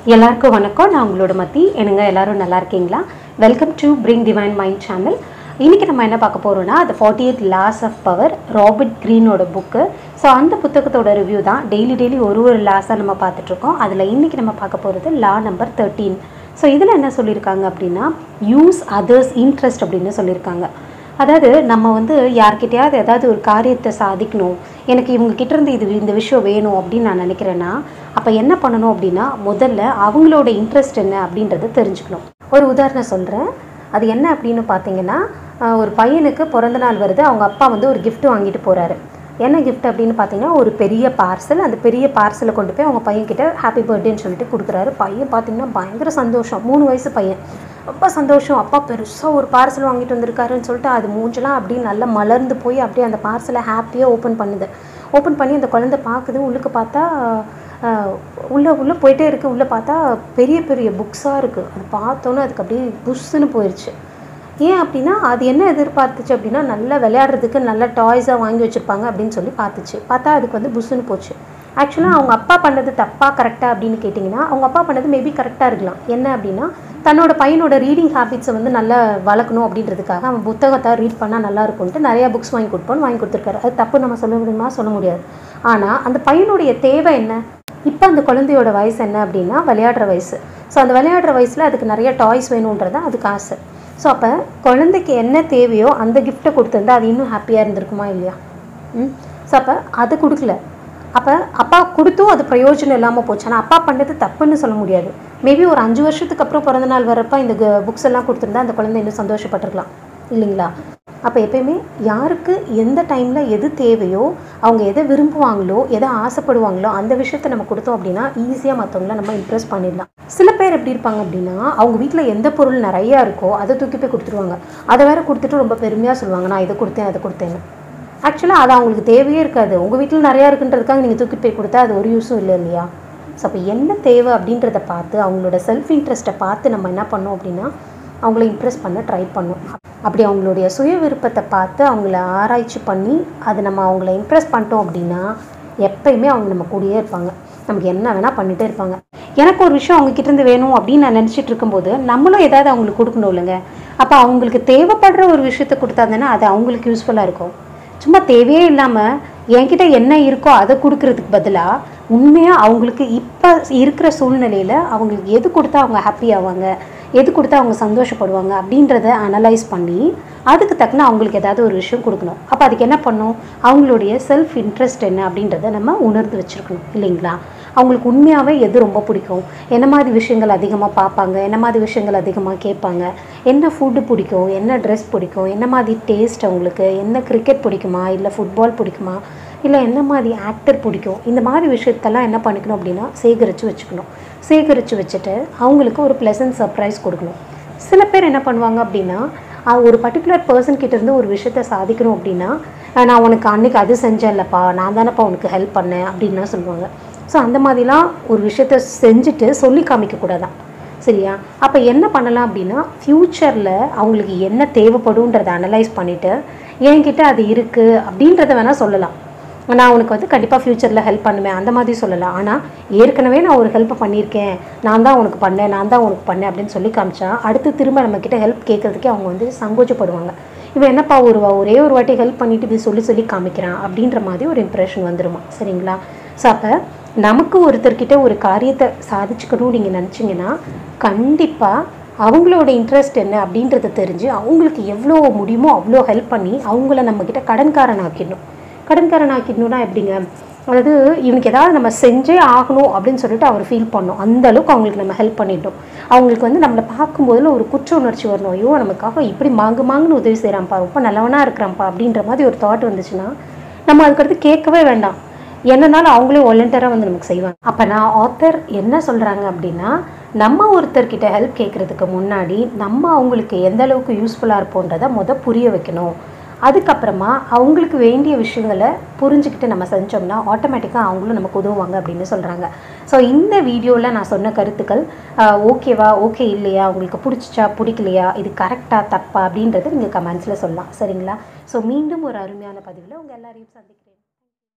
எல்லாருக்கும் வணக்கம் நான் உங்களோட மத்தி என்னங்க எல்லாரும் நல்லா இருக்கீங்களா welcome to bring divine mind channel இன்றைக்கி நம்ம என்ன பார்க்க போகிறோம்னா the 48 laws of power Robert க்ரீனோட புக்கு ஸோ அந்த புத்தகத்தோட ரிவ்யூ தான் டெய்லி டெய்லி ஒரு ஒரு லாஸாக நம்ம பார்த்துட்ருக்கோம் அதில் இன்றைக்கி நம்ம பார்க்க போகிறது லா நம்பர் தேர்ட்டீன் ஸோ இதில் என்ன சொல்லியிருக்காங்க அப்படின்னா யூஸ் அதர்ஸ் இன்ட்ரெஸ்ட் அப்படின்னு சொல்லியிருக்காங்க அதாவது நம்ம வந்து யார்கிட்டயாவது ஏதாவது ஒரு காரியத்தை சாதிக்கணும் எனக்கு இவங்க கிட்ட இருந்து இது இந்த விஷயம் வேணும் அப்படின்னு நான் நினைக்கிறேன்னா அப்போ என்ன பண்ணணும் அப்படின்னா முதல்ல அவங்களோட இன்ட்ரெஸ்ட் என்ன அப்படின்றத தெரிஞ்சுக்கணும் ஒரு உதாரணம் சொல்கிறேன் அது என்ன அப்படின்னு பார்த்தீங்கன்னா ஆஹ், ஒரு பையனுக்கு பிறந்த நாள் வருது அவங்க அப்பா வந்து ஒரு gift வாங்கிட்டு போகிறாரு என்ன கிஃப்ட் அப்படின்னு பார்த்தீங்கன்னா ஒரு பெரிய பார்சல் அந்த பெரிய பார்சலை கொண்டு போய் அவங்க பையன்கிட்ட ஹாப்பி பர்த்டேன்னு சொல்லிட்டு கொடுக்குறாரு பையன் பார்த்தீங்கன்னா பயங்கர சந்தோஷம் மூணு வயசு பையன் ரொம்ப சந்தோஷம் அப்பா பெருசாக ஒரு பார்சல் வாங்கிட்டு வந்திருக்காருன்னு சொல்லிட்டு அது மூஞ்செல்லாம் அப்படியே நல்லா மலர்ந்து போய் அப்படியே அந்த பார்சலை ஹாப்பியாக ஓப்பன் பண்ணுது ஓப்பன் பண்ணி அந்த குழந்தை பார்க்குது உள்ளுக்கு பார்த்தா ஆஹ், உள்ள உள்ளே போயிட்டே இருக்குது உள்ளே பார்த்தா பெரிய பெரிய புக்ஸாக இருக்குது அது பார்த்தோன்னே அதுக்கு அப்படியே புஷ்ஷுன்னு போயிடுச்சு ஏன் அப்படின்னா அது என்ன எதிர்பார்த்துச்சு அப்படின்னா நல்லா விளையாடுறதுக்கு நல்ல டாய்ஸாக வாங்கி வச்சுருப்பாங்க அப்படின்னு சொல்லி பார்த்துச்சு பார்த்தா அதுக்கு வந்து புஷ்ஷுன்னு போச்சு ஆக்சுவலாக அவங்க அப்பா பண்ணது தப்பா கரெக்டாக அப்படின்னு கேட்டிங்கன்னா அவங்க அப்பா பண்ணது மேபி கரெக்டாக இருக்கலாம் என்ன அப்படின்னா தன்னோட பையனோட ரீடிங் ஹேபிட்ஸை வந்து நல்லா வளர்க்கணும் அப்படின்றதுக்காக அவன் புத்தகத்தை ரீட் பண்ணால் நல்லா இருக்கும்ட்டு நிறையா புக்ஸ் வாங்கி கொடுப்போன்னு வாங்கி கொடுத்துருக்காரு அது தப்பு நம்ம சொல்ல முடியுமா சொல்ல முடியாது ஆனால் அந்த பையனுடைய தேவை என்ன இப்போ அந்த குழந்தையோட வயசு என்ன அப்படின்னா விளையாடுற வயசு ஸோ அந்த விளையாடுற வயசில் அதுக்கு நிறைய டாய்ஸ் வேணுன்றது அதுக்கு ஆசை ஸோ அப்போ குழந்தைக்கு என்ன தேவையோ அந்த கிஃப்ட்டை கொடுத்துருந்தா அது இன்னும் ஹாப்பியாக இருந்திருக்குமா இல்லையா ம் ஸோ அப்போ அதை கொடுக்கல அப்போ அப்பா கொடுத்தும் அது பிரயோஜனம் இல்லாமல் போச்சு ஆனால் அப்பா பண்ணது தப்புன்னு சொல்ல முடியாது மேபி ஒரு அஞ்சு வருஷத்துக்கு அப்புறம் பிறந்த நாள் வரப்ப இந்த புக்ஸ் எல்லாம் கொடுத்துருந்தா அந்த குழந்தை இன்னும் சந்தோஷப்பட்டிருக்கலாம் இல்லைங்களா அப்போ எப்பயுமே யாருக்கு எந்த டைமில் எது தேவையோ அவங்க எதை விரும்புவாங்களோ எதை ஆசைப்படுவாங்களோ அந்த விஷயத்தை நம்ம கொடுத்தோம் அப்படின்னா ஈஸியாக மற்றவங்கள நம்ம இம்ப்ரெஸ் பண்ணிடலாம் சில பேர் எப்படி இருப்பாங்க அப்படின்னா அவங்க வீட்டில் எந்த பொருள் நிறையா இருக்கோ அதை தூக்கி போய் கொடுத்துருவாங்க அதை வேற கொடுத்துட்டு ரொம்ப பெருமையாக சொல்லுவாங்க நான் இதை கொடுத்தேன் அதை கொடுத்தேன்னு ஆக்சுவலாக அது அவங்களுக்கு தேவையே இருக்காது உங்கள் வீட்டில் நிறையா இருக்குன்றதுக்காக நீங்கள் தூக்கிட்டு போய் கொடுத்தா அது ஒரு யூஸும் இல்லை இல்லையா ஸோ அப்போ என்ன தேவை அப்படின்றத பார்த்து அவங்களோட செல்ஃப் இன்ட்ரெஸ்ட்டை பார்த்து நம்ம என்ன பண்ணோம் அப்படின்னா அவங்கள இம்ப்ரெஸ் பண்ண ட்ரை பண்ணோம் அப்படி அவங்களுடைய சுய விருப்பத்தை பார்த்து அவங்கள ஆராய்ச்சி பண்ணி அது நம்ம அவங்கள இம்ப்ரெஸ் பண்ணிட்டோம் அப்படின்னா எப்பயுமே அவங்க நம்ம கூடயே இருப்பாங்க நமக்கு என்ன வேணால் பண்ணிகிட்டே இருப்பாங்க எனக்கு ஒரு விஷயம் அவங்க கிட்ட இருந்து வேணும் அப்படின்னு நான் நினச்சிட்டு இருக்கும்போது நம்மளும் ஏதாவது அவங்களுக்கு கொடுக்கணும் இல்லைங்க அப்போ அவங்களுக்கு தேவைப்படுற ஒரு விஷயத்தை கொடுத்தா தானே அது அவங்களுக்கு யூஸ்ஃபுல்லாக இருக்கும் சும்மா தேவையே இல்லாமல் என்கிட்ட என்ன இருக்கோ அதை கொடுக்கறதுக்கு பதிலாக உண்மையாக அவங்களுக்கு இப்போ இருக்கிற சூழ்நிலையில் அவங்களுக்கு எது கொடுத்தா அவங்க ஹாப்பி ஆவாங்க எது கொடுத்தா அவங்க சந்தோஷப்படுவாங்க அப்படின்றத அனலைஸ் பண்ணி அதுக்கு தக்கன அவங்களுக்கு ஏதாவது ஒரு விஷயம் கொடுக்கணும் அப்போ அதுக்கு என்ன பண்ணும் அவங்களுடைய செல்ஃப் இன்ட்ரெஸ்ட் என்ன அப்படின்றத நம்ம உணர்ந்து வச்சுருக்கணும் இல்லைங்களா அவங்களுக்கு உண்மையாகவே எது ரொம்ப பிடிக்கும் என்ன மாதிரி விஷயங்கள் அதிகமாக பார்ப்பாங்க என்ன மாதிரி விஷயங்கள் அதிகமாக கேட்பாங்க என்ன ஃபுட்டு பிடிக்கும் என்ன ட்ரெஸ் பிடிக்கும் என்ன மாதிரி டேஸ்ட் அவங்களுக்கு என்ன கிரிக்கெட் பிடிக்குமா இல்லை ஃபுட்பால் பிடிக்குமா இல்லை என்ன மாதிரி ஆக்டர் பிடிக்கும் இந்த மாதிரி விஷயத்தெல்லாம் என்ன பண்ணிக்கணும் அப்படின்னா சேகரித்து வச்சுக்கணும் சேகரித்து வச்சுட்டு அவங்களுக்கு ஒரு ப்ளசன்ட் சர்ப்ரைஸ் கொடுக்கணும் சில பேர் என்ன பண்ணுவாங்க அப்படின்னா அஹ் ஒரு பர்டிகுலர் பர்சன் கிட்ட இருந்து ஒரு விஷயத்த சாதிக்கணும் அப்படின்னா அஹ் நான் உனக்கு அன்னைக்கு அது செஞ்சேன்லப்பா நான் தானேப்பா உனக்கு ஹெல்ப் பண்ணேன் அப்படின்லாம் சொல்லுவாங்க ஸோ அந்த மாதிரிலாம் ஒரு விஷயத்த செஞ்சுட்டு சொல்லி காமிக்கக்கூடாதான் சரியா அப்போ என்ன பண்ணலாம் அப்படின்னா ஃப்யூச்சரில் அவங்களுக்கு என்ன தேவைப்படுன்றதை அனலைஸ் பண்ணிவிட்டு என்கிட்ட அது இருக்குது அப்படின்றத வேணால் சொல்லலாம் நான் உனக்கு வந்து கண்டிப்பாக ஃப்யூச்சரில் ஹெல்ப் பண்ணுவேன் அந்த மாதிரி சொல்லலாம் ஆனால் ஏற்கனவே நான் ஒரு ஹெல்ப் பண்ணியிருக்கேன் நான் தான் உனக்கு பண்ணேன் நான் தான் உனக்கு பண்ணேன் அப்படின்னு சொல்லி காமிச்சா அடுத்து திரும்ப நம்மக்கிட்ட ஹெல்ப் கேட்கறதுக்கே அவங்க வந்து சங்கோச்சப்படுவாங்க இவன் என்னப்பா ஒரு வா- ஒரே ஒரு வாட்டி ஹெல்ப் பண்ணிட்டு இப்படி சொல்லி சொல்லி காமிக்கிறான் அப்படின்ற மாதிரி ஒரு இம்ப்ரெஷன் வந்துருமா சரிங்களா ஸோ அப்போ நமக்கு ஒருத்தர்கிட்ட ஒரு காரியத்தை சாதிச்சுக்கணும்னு நீங்கள் நினச்சிங்கன்னா கண்டிப்பாக அவங்களோட இன்ட்ரெஸ்ட் என்ன அப்படின்றத தெரிஞ்சு அவங்களுக்கு எவ்வளோ முடியுமோ அவ்வளோ ஹெல்ப் பண்ணி அவங்கள நம்மக்கிட்ட கடன்காரன் ஆக்கிடணும் கடன்காரன் ஆக்கிடணும்னா எப்படிங்க அதாவது இவனுக்கு ஏதாவது நம்ம செஞ்சே ஆகணும் அப்படின்னு சொல்லிட்டு அவர் ஃபீல் பண்ணோம் அந்த அளவுக்கு அவங்களுக்கு நம்ம ஹெல்ப் பண்ணிட்டோம் அவங்களுக்கு வந்து நம்மளை பார்க்கும்போதுல ஒரு குற்ற உணர்ச்சி வரணும் ஐயோ நமக்காக இப்படி மாங்கு மாங்குன்னு உதவி செய்கிறான்ப்பா ரொம்ப நல்லவனா இருக்கிறான்ப்பா அப்படின்ற மாதிரி ஒரு தாட் வந்துச்சுன்னா நம்ம அதுக்கடுத்து கேட்கவே வேண்டாம் என்னனாலும் அவங்களே வாலண்டியராக வந்து நமக்கு செய்வாங்க அப்போ நான் ஆத்தர் என்ன சொல்கிறாங்க அப்படின்னா நம்ம ஒருத்தர்கிட்ட ஹெல்ப் கேட்குறதுக்கு முன்னாடி நம்ம அவங்களுக்கு எந்த அளவுக்கு யூஸ்ஃபுல்லாக இருப்போன்றதை முத புரிய வைக்கணும் அதுக்கப்புறமா அவங்களுக்கு வேண்டிய விஷயங்களை புரிஞ்சுக்கிட்டு நம்ம செஞ்சோம்னா ஆட்டோமேட்டிக்காக அவங்களும் நமக்கு உதவுவாங்க அப்படின்னு சொல்கிறாங்க ஸோ இந்த வீடியோவில் நான் சொன்ன கருத்துக்கள் ஓகேவா ஓகே இல்லையா உங்களுக்கு பிடிச்சிச்சா பிடிக்கலையா இது கரெக்டாக தப்பா அப்படின்றத நீங்கள் கமெண்ட்ஸில் சொல்லலாம் சரிங்களா ஸோ மீண்டும் ஒரு அருமையான பதிவில் உங்கள் எல்லாரையும் சந்திக்கிறேன்